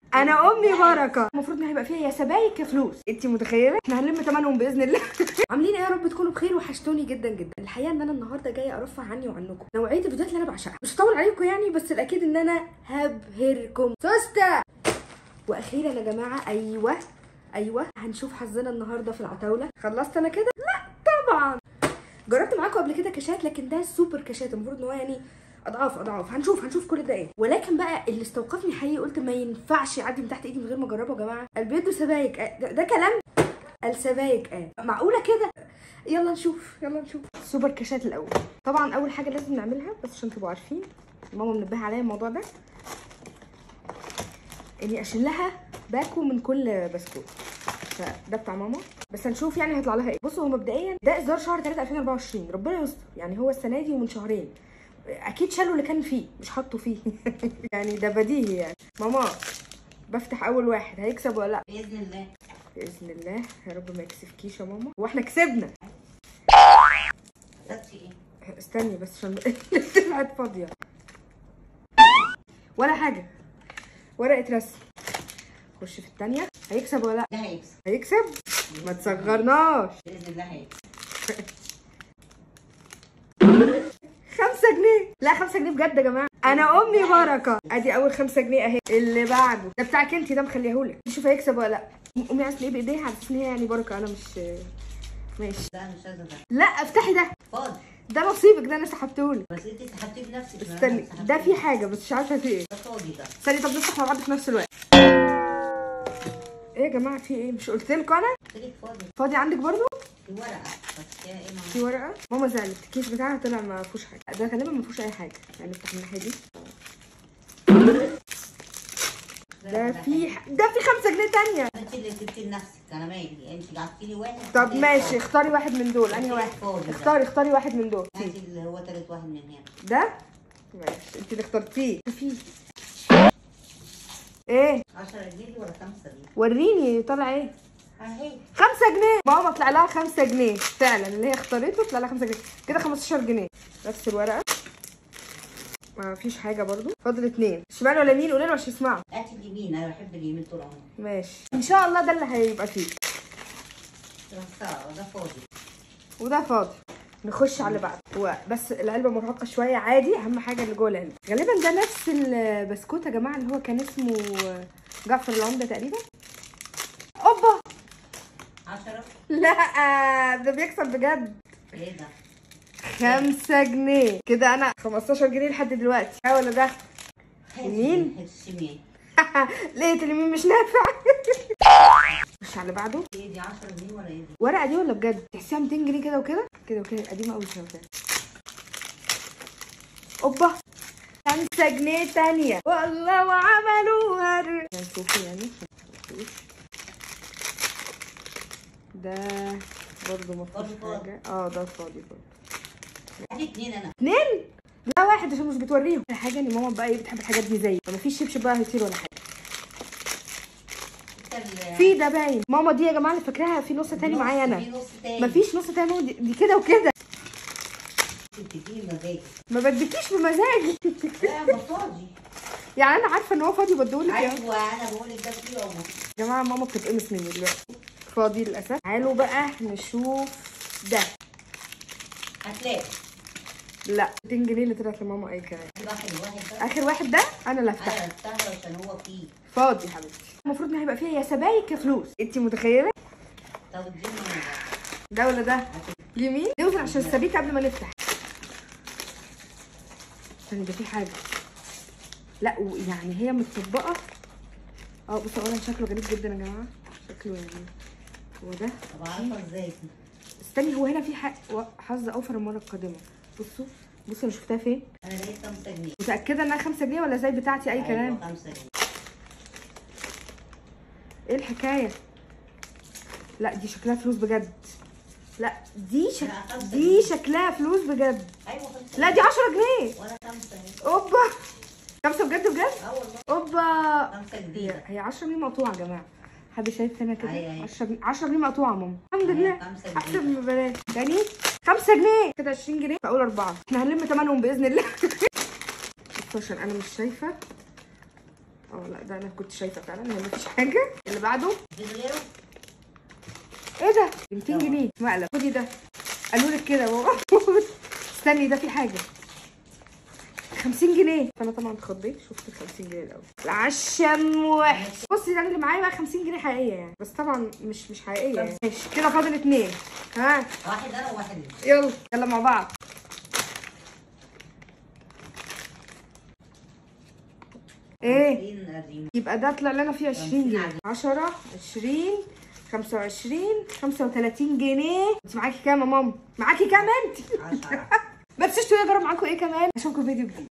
انا امي بركه المفروض ان هيبقى فيها يا سبايك يا فلوس انت متخيله احنا هنلم ثمنهم باذن الله عاملين ايه يا رب تكونوا بخير وحشتوني جدا جدا الحقيقه ان انا النهارده جايه ارفه عني وعنكم نوعيه الفيديوهات اللي انا بعشقها مش هطول عليكم يعني بس الاكيد ان انا هبهركم سوسته واخيرا يا جماعه ايوه ايوه هنشوف حظنا النهارده في العتاوله خلصت انا كده لا طبعا جربت معاكم قبل كده كاشات لكن ده سوبر كاشات المفروض ان هو يعني اضعاف اضعاف هنشوف هنشوف كل ده ايه ولكن بقى اللي استوقفني حقيقي قلت ما ينفعش يعدي من تحت ايدي من غير ما اجربه يا جماعه البيض سبايك آه، ده, ده كلام السبايك اه معقوله كده يلا نشوف يلا نشوف سوبر كاشات الاول طبعا اول حاجه لازم نعملها بس عشان تبقوا عارفين ماما منبهه عليا الموضوع ده اني اشيلها باكو من كل بسكوت فده بتاع ماما بس هنشوف يعني هيطلع لها ايه بصوا هو مبدئيا ده اصدار شهر 3 2024 ربنا يستر يعني هو السنه دي ومن شهرين اكيد شالوا اللي كان فيه مش حطوا فيه يعني ده بديهي يعني ماما بفتح اول واحد هيكسب ولا لا باذن الله باذن الله يا رب ما يكسفكيش يا ماما واحنا كسبنا خدتي ايه؟ استني بس عشان طلعت فاضيه ولا حاجه ورقه رسم خش في الثانيه هيكسب ولا لا ده هيكسب هيكسب ما تصغرناش باذن الله هيكسب خمسة جنيه لا خمسة جنيه بجد يا جماعة أنا أمي بركة أدي أول خمسة جنيه أهي اللي بعده ده بتاعك أنت ده مخليهولك نشوف هيكسب ولا لا أمي عايزة إيه بإيديها على أساس إن هي يعني بركة أنا مش ماشي ده مش عايزه ده لا افتحي ده فاضي ده نصيبك ده أنا سحبتهولك بس انت سحبتيه بنفسك مش أنا استني سحبتيه. ده في حاجة بس مش عارفة في إيه ده فاضي ده استني طب نفتح مع بعض في نفس الوقت إيه يا جماعة في إيه مش قلت لكم أنا قلت لك فاضي فاضي عندك برضو في ورقه بس فيها ايه ما في ورقة ماما زعلت الكيس بتاعها طلع ما فيهوش حاجة ده غالبا ما فيهوش أي حاجة يعني نفتح من الناحية دي ده في ح- ده في خمسة جنيه تانية انت اللي جبتي لنفسك انا مالي انت جبتي لي واحد طب اديتك ماشي فاضي. اختاري واحد من دول انهي واحد فاضي ده. اختاري اختاري واحد من دول هاتي اللي هو تالت واحد من هنا ده ماشي انت اللي اخترتيه في ايه 10 جنيه دي ولا 5 دي؟ وريني طالع ايه اهي خمسة جنيه ماما طلع لها خمسة جنيه فعلا اللي هي اختارته طلع لها خمسة جنيه كده 15 جنيه نفس الورقة ما فيش حاجة برضو فاضل اتنين شمال ولا يمين قولي له عشان يسمعوا هاتي اليمين انا بحب اليمين طول عمري ماشي ان شاء الله ده اللي هيبقى فيه بس آه، ده فاضي وده فاضي نخش على اللي بعده هو بس العلبه مرهقه شويه عادي اهم حاجه اللي جوه العلبه غالبا ده نفس البسكوت يا جماعه اللي هو كان اسمه جعفر العمده تقريبا اوبا 10 لا ده بيكسب بجد ايه ده؟ خمسة جنيه كده انا 15 جنيه لحد دلوقتي حاول ده يمين؟ هاتي الشمال لقيت اليمين مش نافع مش على اللي بعده ايه دي 10 جنيه ولا ايه دي؟ ورقه دي ولا بجد تحسيها 200 جنيه كده وكده كده وكده قديمه قوي السنه اللي فاتت اوبا 5 جنيه تانية والله وعملوها ر- هنشوفه يعني هنشوف. ده برضه ما برضه فيهوش فاضي. حاجه اه ده فاضي برضه هاتي اتنين انا اتنين لا واحد عشان مش بتوريهم حاجه ان ماما بقى ايه بتحب الحاجات دي زي فما فيش شبشب بقى هيطير ولا حاجه انت ال- في ده باين ماما دي يا جماعه اللي فاكراها في نص تاني نص- معايا انا في نص تاني مفيش نص تاني ماما دي, دي كده وكده انت دي مزاج ما بديكيش بمزاجي لا ما فاضي يعني انا عارفه ان هو فاضي بديهولك يا ايوه انا بقول لك ده فيه او ما فيه جماعه ماما بتتقمص مني دلوقتي فاضي للاسف تعالوا بقى نشوف ده هتلاقي لا 200 جنيه اللي طلعت لماما اي كلام واحد واحد ده اخر واحد ده انا اللي هفتحه انا افتحه عشان هو فيه فاضي يا حبيبتي المفروض ان هيبقى فيها يا سبايك يا فلوس انت متخيله طب اديني ده ولا ده اليمين نوزن عشان السبيك قبل ما نفتح استني ده في حاجه لا يعني هي متطبقه اه بصوا اولا شكله غريب جدا يا جماعه شكله يعني هو ده طب عارفه ازاي دي استني هو هنا في ح- و- حظ اوفر المره القادمه بصوا بصوا انا شفتها فين انا لقيت 5 جنيه متاكده انها 5 جنيه ولا زي بتاعتي اي كلام 5 جنيه ايه الحكايه لا دي شكلها فلوس بجد لا دي شك... لا، خمسة دي جنيه. شكلها فلوس بجد ايوه 5 لا دي 10 جنيه ولا 5 اهي اوبا خمسة بجد بجد اه والله اوبا 5 هي جديده هي 10 جنيه مقطوعه يا جماعه حد شايف هنا كده أيوة، أيوة. 10 جنيه 10 جنيه مقطوعه ماما الحمد أيوة، لله خمسة احسب جنيه. من ببلاش تاني 5 جنيه كده 20 جنيه فاقول اربعه احنا هنلم ثمنهم باذن الله بصوا عشان انا مش شايفه اه لا ده انا كنت شايفه فعلا ان مفيش حاجه اللي بعده مفيش غيره ايه ده 200 جنيه مقلب خدي ده قالوا لك كده بابا استني ده في حاجه 50 جنيه فانا طبعا اتخضيت شفت ال 50 جنيه الاول العشم وحش بصي انا اللي معايا بقى 50 جنيه حقيقيه يعني بس طبعا مش مش حقيقيه يعني ماشي كده فاضل اتنين ها واحد انا وواحد انت يلا يلا مع بعض ايه عشرين قديم. يبقى ده طلع لنا فيه 20 جنيه عدد. 10 20 25 35 جنيه انت معاكي كام يا ماما معاكي كام انت عشرة ما تنسوش تقولوا يا جرب معاكم ايه كمان اشوفكم فيديو جديد